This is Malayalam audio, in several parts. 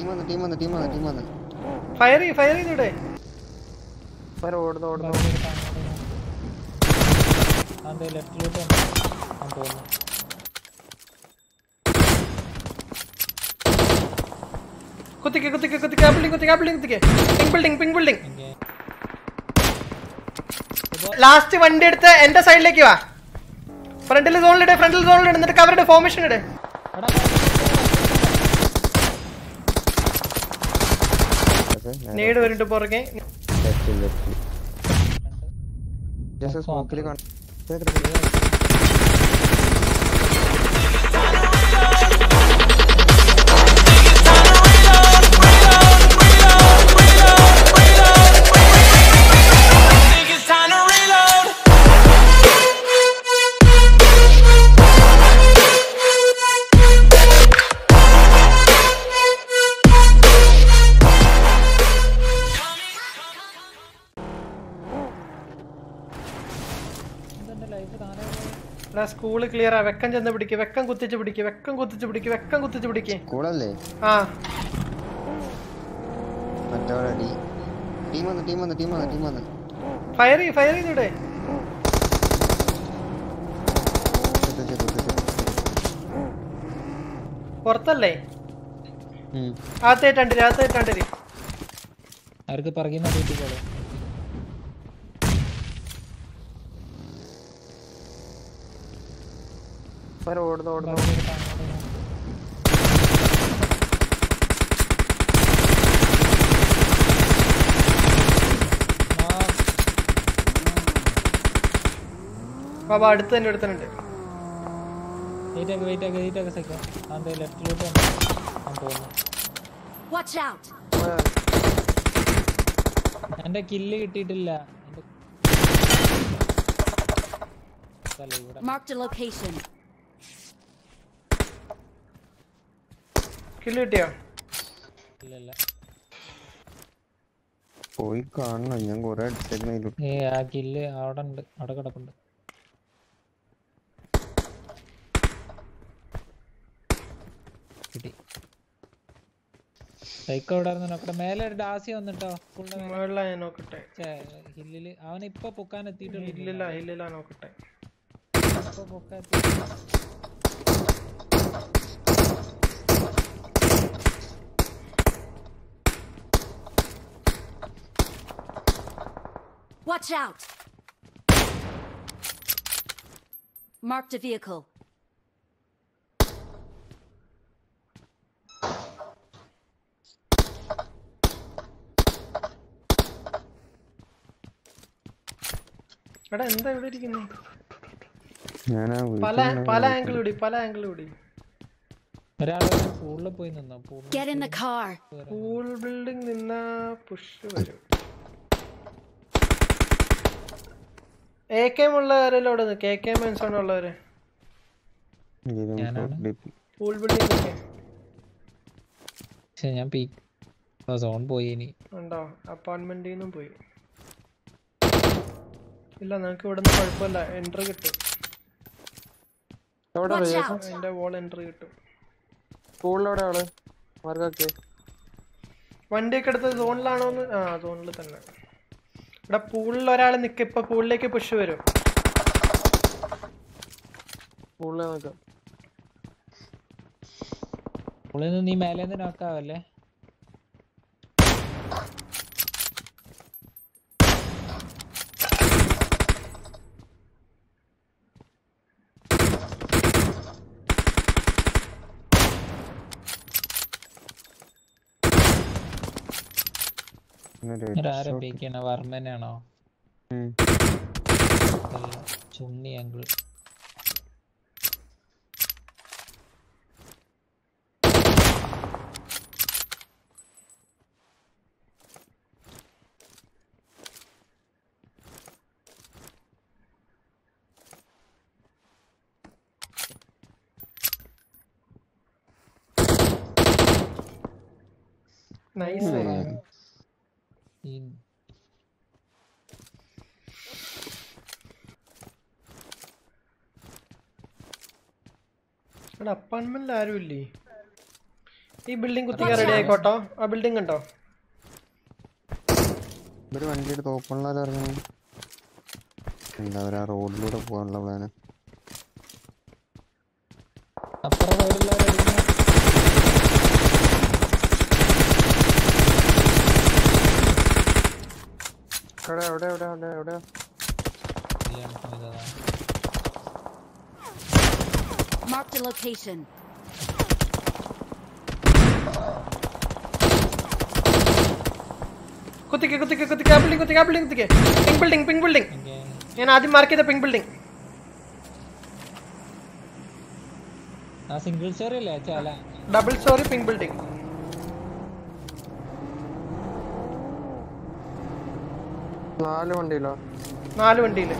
ടീം വന്ന് ടീം വന്ന് ടീം വന്ന് ടീം വന്ന് ഫയർ ഫയർ ചെയ്തൂടെ ഇവര് ഓടുന്നു ഓടുന്നു അതെ ലെഫ്റ്റിലോട്ട് ഞാൻ തോന്നുന്നു കുത്തിക്ക് കുത്തിക്ക് കുത്തിക്ക് ആ ബിൽഡിംഗ് കുത്തിക്ക് ആ ബിൽഡിംഗ് കുത്തിക്ക് പിങ്ക് ബിൽഡിംഗ് പിങ്ക് ബിൽഡിംഗ് എനിക്ക് ലാസ്റ്റ് വണ്ടി എടുത്ത് എന്റെ സൈഡിലേക്ക് വാ ഫ്രണ്ടിൽ സോണിലിടെ ഫ്രണ്ടിൽ സോണിലിടെ എന്നിട്ട് കവറുടെ ഫോർമേഷൻ ഇടെ എടാ നേട് വരുന്നുണ്ട് പുറകെ ലെഫ്റ്റ് ലെഫ്റ്റ് ജസ്റ്റ് സ്മോക്കിൽ കാണും Niggas time to reload. ഇതെന്റെ ലൈഫ് താനേ എടാ സ്കൂള് ക്ലിയർ ആ വെക്കം ചെന്ന് പിടിക്ക് വെക്കം കുത്തിച്ച് പിടിക്ക് വെക്കം കുത്തിച്ച് പിടിക്ക് വെക്കം കുത്തിച്ച് പിടിക്ക് കൂളല്ലേ ആ മറ്റവിടെ ഡി ടീം വന്ന് ടീം വന്ന് ടീം വന്ന് ടീം വന്ന് ഫയർ ഫയർ ചെയ്തൂടെ കുത്തിച്ച്, കുത്തിച്ച്, കുത്തിച്ച്. പുറത്തല്ലേ ഉം. അകത്തേറ്റാണ്ടിരി അകത്തേറ്റാണ്ടിരി അവർക്ക് പിറകിന്ന് കൂട്ടിക്കോളൂ ഇവര് ഓടുന്നു ഓടുന്നു ബാബാ അടുത്ത് തന്നെ എടുത്തിട്ടുണ്ട് വെയിറ്റ് ആക്ക് വെയിറ്റ് ആക്ക് വെയിറ്റ് ആക്ക് സെക്കൻഡ് അതെ ലെഫ്റ്റിലോട്ട് ഞാൻ തോന്നുന്നു Watch out! എന്റെ കില്ല് കിട്ടിയിട്ടില്ല എന്റെ സ്ഥലം ഇവിടെ Marked a location. കില്ല് കിട്ടിയോ ഇല്ലല്ല പോയി കാണണം ഞാൻ കൊറേ അടിച്ചേക്കണ ഇതിലോട്ട് ഏ ആ കില്ല് അവിടെ ഉണ്ട് അവിടെ കിടപ്പുണ്ട് കിട്ടി സൈക്കോ അവിടെ ആയിരുന്നു നോക്കട്ടെ മേലെ ഒരു ഡാസി വന്നിട്ടോ ഫുള്ള് മുകളിലാ ഞാൻ നോക്കട്ടെ ഹില്ലില് അവൻ ഇപ്പൊ പൊക്കാൻ എത്തിയിട്ടുള്ളൂ ഇല്ലില്ല ഇല്ലില്ല നോക്കട്ടെ ഇപ്പൊ പൊക്കാൻ എത്തി Watch out! Marked a vehicle. എടാ എന്താ ഇവിടെ ഇരിക്കുന്നു ഞാൻ ആ പല പല ആംഗിൾ ഇടി പല ആംഗിൾ ഇടി ഒരാള് പൂളിൽ പോയി നിന്നോ പൂളിൽ Get in the car. Pool building നിന്ന പുഷ് വരും എ കെ എം ഉള്ളവരെല്ലാം അവിടെ നിന്ന് കെ കെ എം മെൻസോൺ ഉള്ളവര് ഞാനാണ്. പൂൾ ബിൽഡിംഗ് ഒക്കെ പക്ഷെ ഞാൻ പീക്ക് സോൺ പോയി ഇനി ഉണ്ടോ അപ്പാർട്ട്മെന്റിൽ നിന്നും പോയി ഇല്ല നമുക്ക് ഇവിടെ നിന്ന് കുഴപ്പമില്ല എൻട്രി കിട്ടും എവിടെ Watch റിവേഴ്സ് out! അതിന്റെ വോൾ എൻട്രി കിട്ടും സ്കൂളിലെവിടെ ആള് മാർഗൊക്കെ വണ്ടിയൊക്കെ എടുത്ത് സോണിലാണോ എന്ന് ആ സോണിൽ തന്നെ ഇവിടെ പൂളിൽ ഒരാൾ നിൽക്കും ഇപ്പൊ പൂളിലേക്ക് പുഷ് വരും സ്കൂളിലെ നോക്കാം പൂളിൽ നിന്ന് നീ മേലെ നിന്ന് നോക്കാവല്ലേ ആരെ പീക്കണ വർമ്മനാണോ അല്ല ചുണ്ണി അങ്കിൾ നൈസ് ഈ ഇവിടെ അപ്പാർട്ട്മെന്റിൽ ആരും ഇല്ലേ ഈ ബിൽഡിംഗ് കുത്തിക്കാൻ റെഡി ആയിക്കോട്ടോ ആ ബിൽഡിംഗ് ഉണ്ടോ ഇവര് വണ്ടി എടുത്ത് ഓപ്പണിലാലും ഇറങ്ങണം എന്താ പറയാ റോഡിലൂടെ പോകാനുള്ള പ്ലാന് അപ്പുറം സൈഡിലുള്ളവരടിക്കുന്നു എവിടെ എവിടെ എവിടെ എവിടെ എവിടെ Marked a location. കുത്തിക്ക് കുത്തിക്ക് കുത്തിക്ക് ആ ബിൽഡിംഗ് കുത്തിക്ക് ആ ബിൽഡിംഗ് കുത്തിക്ക് പിങ്ക് ബിൽഡിംഗ് പിങ്ക് ബിൽഡിംഗ് ഞാൻ ആദ്യം മാർക്ക് ചെയ്ത പിങ്ക് ബിൽഡിംഗ് ആ സിംഗിൾ സ്റ്റോറി അല്ലേ ചാല ഡബിൾ സ്റ്റോറി പിങ്ക് ബിൽഡിംഗ് നാല് വണ്ടിയിലോ നാല് വണ്ടിയില്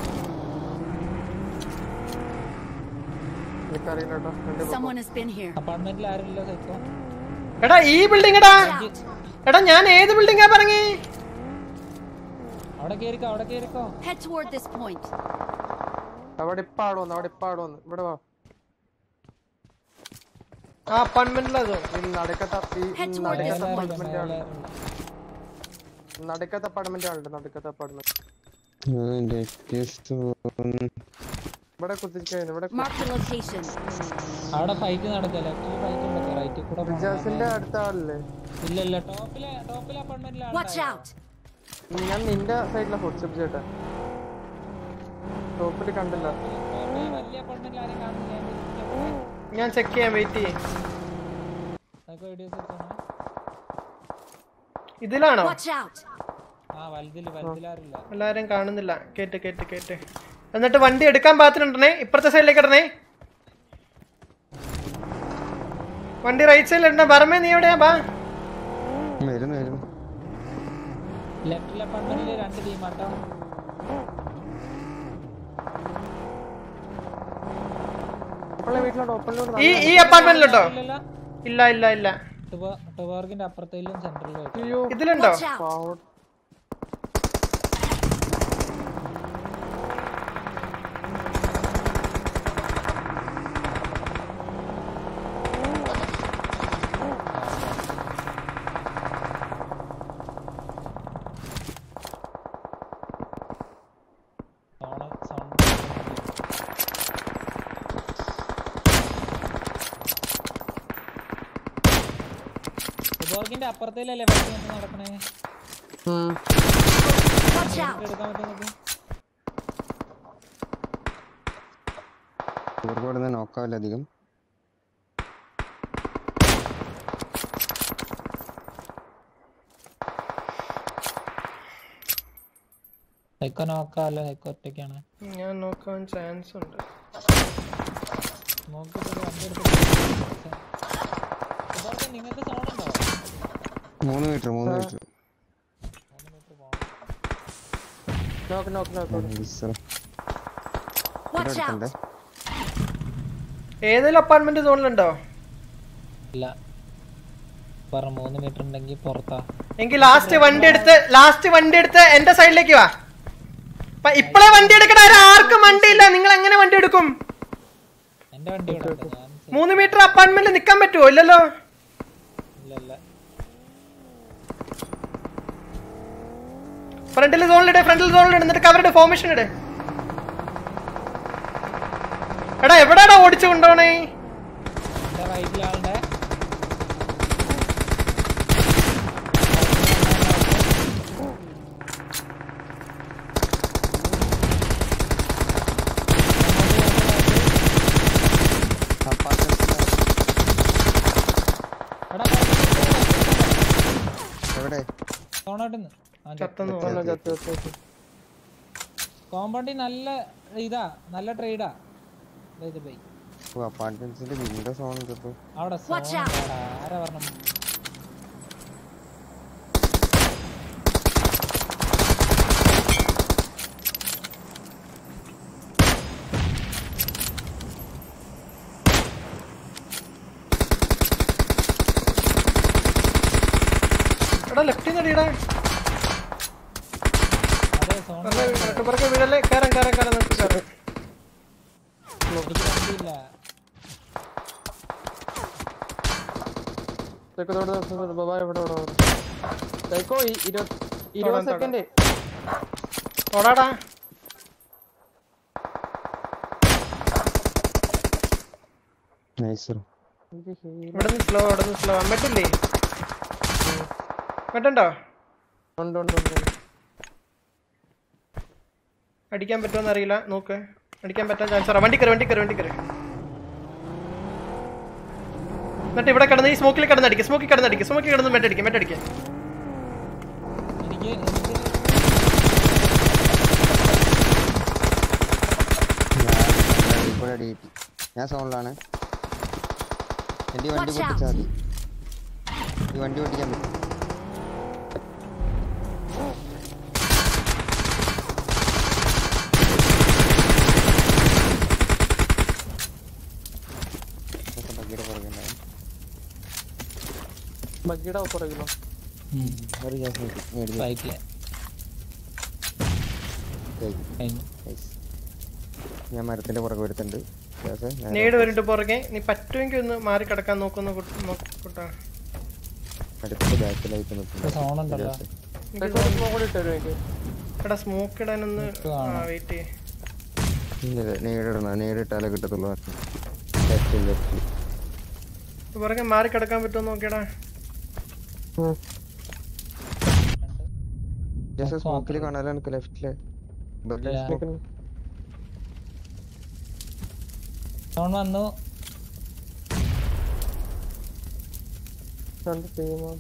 എനിക്കറിയില്ല കേട്ടോ രണ്ട് Someone has been here. അപ്പാർട്ട്മെന്റിൽ ആരുമില്ല സൈക്കോ എടാ ഈ ബിൽഡിംഗ് എടാ Out. എടാ ഞാൻ ഏത് ബിൽഡിംഗാ പറഞ്ഞേ അവിടെ കേറിക്കോ അവിടെ കേറിക്കോ Head toward this point. അവിടെ ഇപ്പൊ ആട് വന്നു അവിടെ ഇപ്പൊ ആട് വന്നു ഇവിടെ വാ ആ അപ്പാർട്ട്മെന്റിലതോ ഈ നടുക്കത്തെ ഈ Head toward നടുക്കത്തെ this point. അപ്പാർട്ട്മെന്റ് ആണ് നടുക്കത്തെ അപ്പാർട്ട്മെന്റ് ആളുണ്ട് നടുക്കത്തെ അപ്പാർട്ട്മെന്റ് ഇവിടെ കുത്തിക്കഴിഞ്ഞു ഇവിടെ Marked a location. അവിടെ ഫൈറ്റ് നടക്കുക ലെഫ്റ്റിൽ ഫൈറ്റ് നടക്കുക റൈറ്റിൽ കൂടെ പോണം. വിജാസിന്റെ അടുത്ത ആളില്ലേ ഇല്ല ഇല്ല ടോപ്പിലെ ടോപ്പിലെ അപ്പാർട്ട്മെന്റിലാണ് Watch out. ഞാൻ നിന്റെ സൈഡിലെ ഫുഡ്സപ്പ് ചേട്ടാ ടോപ്പിൽ കണ്ടില്ല വലിയ അപ്പാർട്ട്മെന്റിൽ ആരെയും കാണുന്നില്ല ഞാൻ ചെക്ക് ചെയ്യാൻ വെയിറ്റ് ചെയ്യേ സൈക്കോ ഐഡിയസ് എടുത്തോണേ ഇതിലാണോ Watch out. ആ വലുതില് വലുതിലാരില്ല എല്ലാരും കാണുന്നില്ല കേട്ട് കേട്ട് കേട്ട് എന്നിട്ട് വണ്ടി എടുക്കാൻ പാകത്തിനുണ്ടേ ഇപ്പുറത്തെ സൈഡിലേക്ക് ഇടണേ വണ്ടി റൈറ്റ് സൈഡിൽ ഇടണ ബർമേ നീ എവിടെയാ ബാ വരുന്നു വരുന്നു ലെഫ്റ്റിലെ അപ്പാർട്ട്മെന്റിൽ രണ്ട് ടീമാട്ടോ ഓപ്പണിലെ വീട്ടിലോട്ട് ഓപ്പണിലോട്ട് ഈ ഈ അപ്പാർട്ട്മെന്റിലുണ്ടോ ഇല്ലല്ലോ ഇല്ല ഇല്ല ഇല്ല ടുബോർഗിന്റെ അപ്പുറത്തേലും സെന്ററിലും അയ്യോ ഇതിലുണ്ടോ Watch out. പാവം. സോണ സോൺ ടുബോർഗിന്റെ അപ്പുറത്തേലല്ലേ ഫൈറ്റ് നടക്കണേ ഉം. Watch out. എടുക്കാൻ പറ്റുന്നത് ഇവർക്ക് ഇവിടെ നിന്ന് നോക്കാവില്ല അധികം സൈക്കോ നോക്കാല്ലോ സൈക്കോ ഒറ്റയ്ക്കാണ് ഞാൻ നോക്കാൻ ചാൻസ് ഉണ്ട് നോക്കിട്ട് വണ്ടി എടുത്ത് ടുബോർഗ് നിങ്ങൾക്ക് സോൺ ഉണ്ടോ മൂന്ന് മീറ്റർ മൂന്ന് മീറ്റർ മൂന്ന് മീറ്റർ പോകണം നോക്ക് നോക്ക് നോക്ക് Watch out. ഏതെങ്കിലും അപ്പാർട്ട്മെന്റ് സോണിലുണ്ടോ ഇല്ല പറ മൂന്ന് മീറ്റർ ഉണ്ടെങ്കിൽ പുറത്താ എങ്കിൽ ലാസ്റ്റ് വണ്ടി എടുത്ത് ലാസ്റ്റ് വണ്ടി എടുത്ത് എന്റെ സൈഡിലേക്ക് വാ പ- ഇപ്പളേ വണ്ടി എടുക്കണ ആർക്കും വണ്ടി ഇല്ല നിങ്ങൾ എങ്ങനെ വണ്ടി എടുക്കും എന്റെ വണ്ടി ഇവിടെ ഉണ്ട് ഞാൻ മൂന്ന് മീറ്റർ അപ്പാർട്ട്മെന്റിൽ നിക്കാൻ പറ്റുമോ ഇല്ലല്ലോ ഇല്ല ഇല്ല ഫ്രണ്ടിൽ സോണിലിട് ഫ്രണ്ടിൽ സോണിലിട് എന്നിട്ട് കവറിട് ഫോർമേഷൻ ഇട് എടാ എവിടെയാടാ ഓടിച്ചു കൊണ്ടോണേ എന്റെ റൈറ്റിലാളുടെ എടാ എവിടെ സോണോട്ടിന്ന് ചത്തെന്ന് ഒന്ന് തോന്നുന്നു. ചത്ത് ചത്ത് ചത്ത്. കോമ്പൗണ്ടിൽ നല്ല ഇതാ നല്ല ട്രേഡാ ബൈ അപ്പാർട്ട്മെന്റ്സിന്റെ വിൻഡോ സോൺ കിട്ടും അവിടെ Watch സോൺ out. ഉണ്ടെടാ. ആരാ പറഞ്ഞു എടാ ലെഫ്റ്റിൽ നിന്ന് അടിയടാ അതെ സോൺ പുറകെ വീടല്ലേ കയറാൻ കയറാൻ കയറാൻ നമുക്ക് കയറാം എനിക്ക് വണ്ടിയില്ല സൈക്കോ ഇവിടെ ബാബാ ഇവിടെ ഇവിടെ ഇവിടെ. സൈക്കോ ഈ ഇരുപത് ഇരുപത് തൊടാം, തൊടാം. സെക്കൻഡ് ഓടാടാ നൈസ് ഇവിടെ നിന്ന് സ്ലോ ഇവിടെ നിന്ന് സ്ലോ അമ്മട്ടില്ലേ മറ്റുണ്ടോ ഉണ്ട് ഉണ്ട് ഉണ്ട് ഉണ്ട്. അടിക്കാൻ പറ്റുമോന്ന് അറിയില്ല നോക്ക് അടിക്കാൻ പറ്റാൻ ചാൻസ് വണ്ടി കയറി വണ്ടി കയറി വണ്ടി കയറി എന്നിട്ട് ഇവിടെ കിടന്ന് ഈ സ്മോക്കിൽ കിടന്ന് അടിക്കുക സ്മോക്കിൽ കിടന്ന് അടിക്കുക സ്മോക്കിൽ കിടന്ന് മെറ്റടിക്കുക മെറ്റടിക്കുക എനിക്ക് എനിക്ക് ഇവിടെ അടി കിട്ടി ഞാൻ സോണിലാണ് എൻ്റെ ഈ വണ്ടി Watch out. പൊട്ടിച്ചാൽ മതി ഈ വണ്ടി പൊട്ടിക്കാൻ പറ്റും ഇതൊക്കെ ബഗ്ഗിയുടെ പുറകെ ഉണ്ടാവും. ബഗ്ഗിയുടെ പുറകിലോ ഉം. ഒരു ഗ്യാസ് കിട്ടി. മേടിച്ച് ബൈക്കില് കഴിഞ്ഞു. കഴിഞ്ഞു Nice. ഞാൻ മരത്തിന്റെ പുറകെ വരുത്തുണ്ട് ഗ്യാസ് ഞാൻ നേട് വരുന്നുണ്ട് പുറകെ നീ പറ്റുമെങ്കിൽ ഒന്ന് മാറി കിടക്കാൻ നോക്കുന്ന കുട്ടാ അടുത്ത ബാക്കിലായിട്ട് ഇപ്പൊ സോൺ ഉണ്ടല്ലോ സൈക്കോ ഒരു smoke കൂടി ഇട്ട് തരുമോ എനിക്ക് എടാ സ്മോക്ക് ഇടാനൊന്ന് Smoke കാണാം. വെയിറ്റ് ചെയ്യ് നേരിടണം നേരിട്ടാലേ കിട്ടത്തുള്ളൂ ലെഫ്റ്റ് ലെഫ്റ്റ് പുറകെ മാറി കിടക്കാൻ പറ്റുമോ നോക്കിയടാ ജസ്റ്റ് സ്മോക്കിൽ കാണാലോ എനിക്ക് ലെഫ്റ്റില് ഇല്ല. സോൺ വന്നു രണ്ട് ടീമാണ്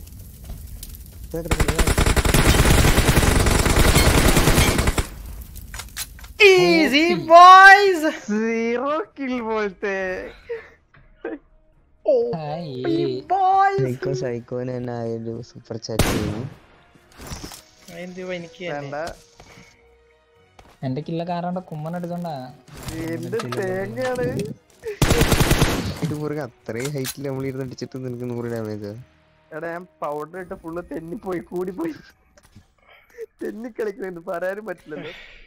ഈസി ബോയ്സ് സീറോ കിൽ പോലത്തെ ഹായ് ബോയ്സ് സൈക്കോ സൈക്കോന് തന്നെ ആയൊരു സൂപ്പർ ചാറ്റ് ചെയ്യുന്നു ആയിരം രൂപ എനിക്ക് തന്നെ. എന്റെ കില്ല കാറാണ്ട് കുമ്മൻ എടുത്തോണ്ടാ എന്ത് തേങ്ങയാണ് ഇത് പുറകെ അത്രയും ഹൈറ്റിൽ നമ്മൾ ഇരുന്ന് അടിച്ചിട്ട് നിനക്ക് നൂറ് ഡാമേജ് എടാ ഞാൻ പൗഡർ ഇട്ട് ഫുള്ള് തെന്നിപ്പോയി കൂടിപ്പോയി തെന്നി കളിക്കുന്നു പറയാനും പറ്റില്ലല്ലോ